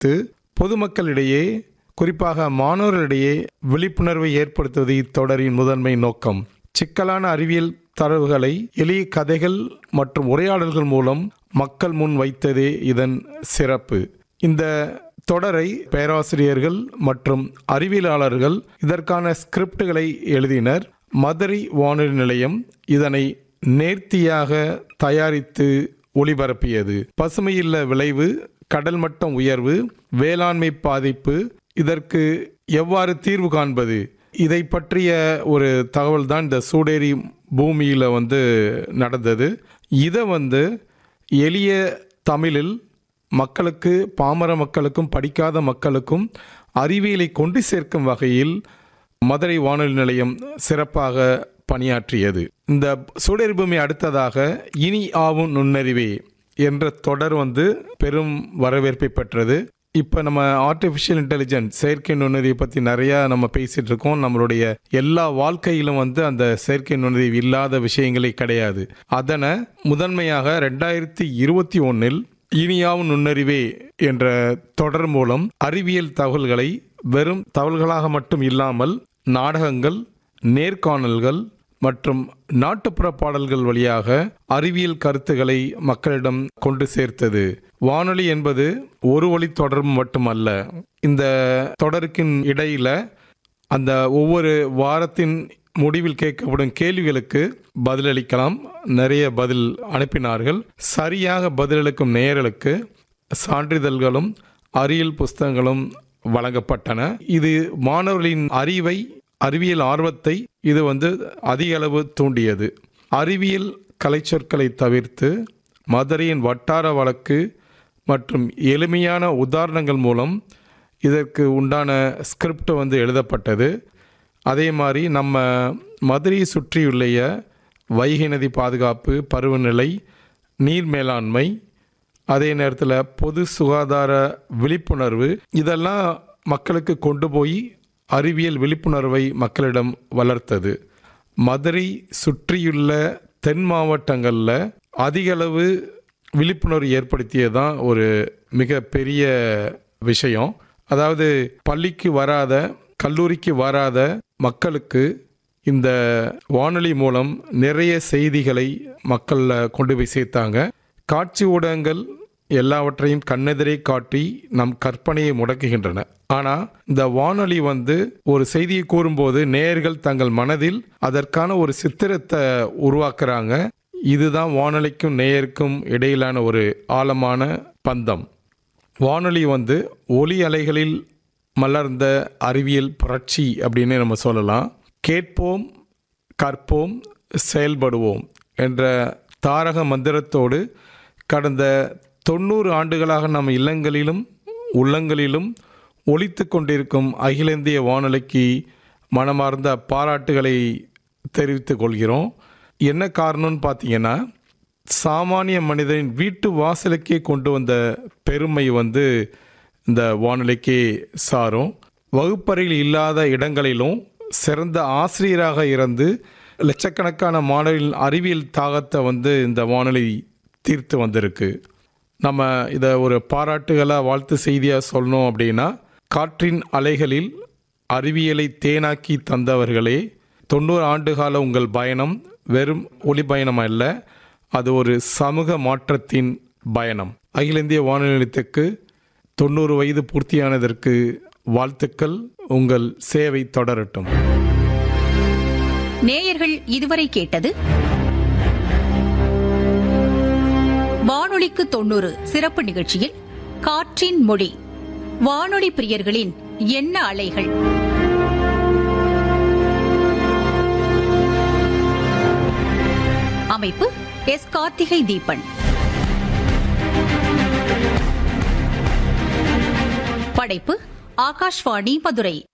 குறித்து பொதுமக்களிடையே குறிப்பாக மாணவர்களிடையே விழிப்புணர்வை ஏற்படுத்துவது இத்தொடரின் முதன்மை நோக்கம் சிக்கலான அறிவியல் தரவுகளை எளிய கதைகள் மற்றும் உரையாடல்கள் மூலம் மக்கள் முன் வைத்ததே இதன் சிறப்பு இந்த தொடரை பேராசிரியர்கள் மற்றும் அறிவியலாளர்கள் இதற்கான ஸ்கிரிப்டுகளை எழுதினர் மதுரை வானொலி நிலையம் இதனை நேர்த்தியாக தயாரித்து ஒளிபரப்பியது பசுமையில்ல விளைவு கடல் மட்டம் உயர்வு வேளாண்மை பாதிப்பு இதற்கு எவ்வாறு தீர்வு காண்பது இதை பற்றிய ஒரு தகவல் தான் இந்த சூடேரி பூமியில் வந்து நடந்தது இதை வந்து எளிய தமிழில் மக்களுக்கு பாமர மக்களுக்கும் படிக்காத மக்களுக்கும் அறிவியலை கொண்டு சேர்க்கும் வகையில் மதுரை வானொலி நிலையம் சிறப்பாக பணியாற்றியது இந்த சூடேரி பூமி அடுத்ததாக இனி ஆவும் நுண்ணறிவே என்ற தொடர் வந்து பெரும் வரவேற்பை பெற்றது இப்போ நம்ம ஆர்டிஃபிஷியல் இன்டெலிஜென்ஸ் செயற்கை நுண்ணறிவை பற்றி நிறையா நம்ம பேசிகிட்டு இருக்கோம் நம்மளுடைய எல்லா வாழ்க்கையிலும் வந்து அந்த செயற்கை நுண்ணறிவு இல்லாத விஷயங்களே கிடையாது அதனை முதன்மையாக ரெண்டாயிரத்தி இருபத்தி ஒன்றில் இனியாவும் நுண்ணறிவே என்ற தொடர் மூலம் அறிவியல் தகவல்களை வெறும் தகவல்களாக மட்டும் இல்லாமல் நாடகங்கள் நேர்காணல்கள் மற்றும் நாட்டுப்புற பாடல்கள் வழியாக அறிவியல் கருத்துக்களை மக்களிடம் கொண்டு சேர்த்தது வானொலி என்பது ஒரு வழி தொடர்பு மட்டுமல்ல இந்த தொடருக்கின் இடையில அந்த ஒவ்வொரு வாரத்தின் முடிவில் கேட்கப்படும் கேள்விகளுக்கு பதிலளிக்கலாம் நிறைய பதில் அனுப்பினார்கள் சரியாக பதிலளிக்கும் நேயர்களுக்கு சான்றிதழ்களும் அறிவியல் புஸ்தகங்களும் வழங்கப்பட்டன இது மாணவர்களின் அறிவை அறிவியல் ஆர்வத்தை இது வந்து அதிக அளவு தூண்டியது அறிவியல் கலைச்சொற்களை தவிர்த்து மதுரையின் வட்டார வழக்கு மற்றும் எளிமையான உதாரணங்கள் மூலம் இதற்கு உண்டான ஸ்கிரிப்ட் வந்து எழுதப்பட்டது அதே மாதிரி நம்ம மதுரையை சுற்றியுள்ள வைகை நதி பாதுகாப்பு பருவநிலை நீர் மேலாண்மை அதே நேரத்தில் பொது சுகாதார விழிப்புணர்வு இதெல்லாம் மக்களுக்கு கொண்டு போய் அறிவியல் விழிப்புணர்வை மக்களிடம் வளர்த்தது மதுரை சுற்றியுள்ள தென் மாவட்டங்களில் அதிகளவு விழிப்புணர்வு ஏற்படுத்தியது தான் ஒரு மிக பெரிய விஷயம் அதாவது பள்ளிக்கு வராத கல்லூரிக்கு வராத மக்களுக்கு இந்த வானொலி மூலம் நிறைய செய்திகளை மக்களில் கொண்டு போய் சேர்த்தாங்க காட்சி ஊடகங்கள் எல்லாவற்றையும் கண்ணெதிரே காட்டி நம் கற்பனையை முடக்குகின்றன ஆனால் இந்த வானொலி வந்து ஒரு செய்தியை கூறும்போது நேயர்கள் தங்கள் மனதில் அதற்கான ஒரு சித்திரத்தை உருவாக்குறாங்க இதுதான் வானொலிக்கும் நேயருக்கும் இடையிலான ஒரு ஆழமான பந்தம் வானொலி வந்து ஒலி அலைகளில் மலர்ந்த அறிவியல் புரட்சி அப்படின்னு நம்ம சொல்லலாம் கேட்போம் கற்போம் செயல்படுவோம் என்ற தாரக மந்திரத்தோடு கடந்த தொண்ணூறு ஆண்டுகளாக நம் இல்லங்களிலும் உள்ளங்களிலும் ஒலித்து கொண்டிருக்கும் அகில இந்திய வானொலிக்கு மனமார்ந்த பாராட்டுகளை தெரிவித்துக் கொள்கிறோம் என்ன காரணம்னு பார்த்தீங்கன்னா சாமானிய மனிதனின் வீட்டு வாசலுக்கே கொண்டு வந்த பெருமை வந்து இந்த வானொலிக்கே சாரும் வகுப்பறையில் இல்லாத இடங்களிலும் சிறந்த ஆசிரியராக இருந்து லட்சக்கணக்கான மாணவர்களின் அறிவியல் தாகத்தை வந்து இந்த வானொலி தீர்த்து வந்திருக்கு நம்ம இதை ஒரு பாராட்டுகளாக வாழ்த்து செய்தியாக சொல்லணும் அப்படின்னா காற்றின் அலைகளில் அறிவியலை தேனாக்கி தந்தவர்களே தொண்ணூறு ஆண்டுகால உங்கள் பயணம் வெறும் ஒளி பயணம் அல்ல அது ஒரு சமூக மாற்றத்தின் பயணம் அகில இந்திய வானொலி நிலையத்துக்கு தொண்ணூறு வயது பூர்த்தியானதற்கு வாழ்த்துக்கள் உங்கள் சேவை தொடரட்டும் நேயர்கள் இதுவரை கேட்டது வானொலிக்கு தொண்ணூறு சிறப்பு நிகழ்ச்சியில் காற்றின் மொழி வானொலி பிரியர்களின் எண்ண அலைகள் அமைப்பு எஸ் கார்த்திகை தீபன் படைப்பு ஆகாஷ்வாணி மதுரை